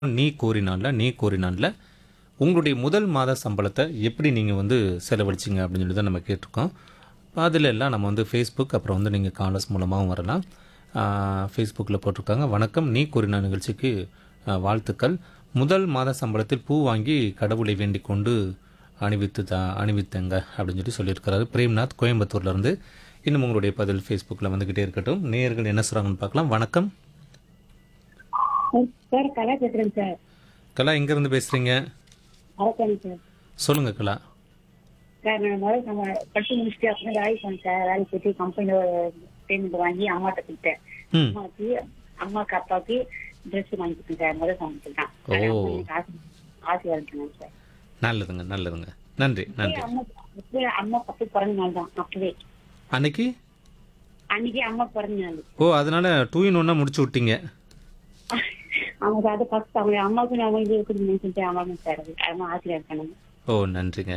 நீ கோரினான்ல நீ கோரினான்ல உங்களுடைய முதல் மாத சம்பளத்தை எப்படி நீங்கள் வந்து செலவழிச்சிங்க அப்படின்னு சொல்லி தான் நம்ம கேட்டிருக்கோம் அதில் எல்லாம் நம்ம வந்து ஃபேஸ்புக் அப்புறம் வந்து நீங்கள் காலர்ஸ் மூலமாகவும் வரலாம் ஃபேஸ்புக்கில் போட்டிருக்காங்க வணக்கம் நீ கோரினா நிகழ்ச்சிக்கு ஆ, வாழ்த்துக்கள் முதல் மாத சம்பளத்தில் பூ வாங்கி கடவுளை வேண்டிக் கொண்டு அணிவித்து தா அணிவித்தங்க அப்படின்னு சொல்லி சொல்லியிருக்கிறாரு பிரேம்நாத் கோயம்புத்தூர்லேருந்து இன்னும் உங்களுடைய பதில் ஃபேஸ்புக்கில் வந்துக்கிட்டே இருக்கட்டும் நேயர்கள் என்ன சொல்கிறாங்கன்னு பார்க்கலாம் வணக்கம் சார் கலா பேசுறேன் சார் கலா எங்கேருந்து பேசுகிறீங்க அரசாங்க சார் சொல்லுங்கள் கலா சார் நான் முதல்ல நம்ம படிச்சு முடிச்சுட்டு அப்புறம் வேலைக்கு போனேன் சார் வேலைக்கு போயிட்டு கம்பெனியில் பேமெண்ட் வாங்கி அம்மாட்ட கொடுத்தேன் ம் அம்மாவுக்கு அம்மாக்கு அப்பாவுக்கு ட்ரெஸ் வாங்கி கொடுத்தேன் சார் முதல் சம்பளத்தில் தான் ஓ. அது அம்மா எனக்கு ஆசை ஆசை வரணும் சார் நல்லதுங்க நல்லதுங்க நன்றி நன்றி அம்மா அப்பவே அம்மா அப்போ பிறந்த நாள் தான் அப்பவே அன்னைக்கு அன்னைக்கு அம்மா பிறந்த நாள் ஓ அதனால டூ இன் ஒன்னா முடிச்சு விட்டீங்க அவங்க அது ஃபர்ஸ்ட் அவங்க அம்மாவுக்கு நான் வந்து கொடுக்கணும்னு சொல்லிட்டு அம்மா சார் அது அம்மா ஆசையாக இருக்கணும் ஓ நன்றிங்க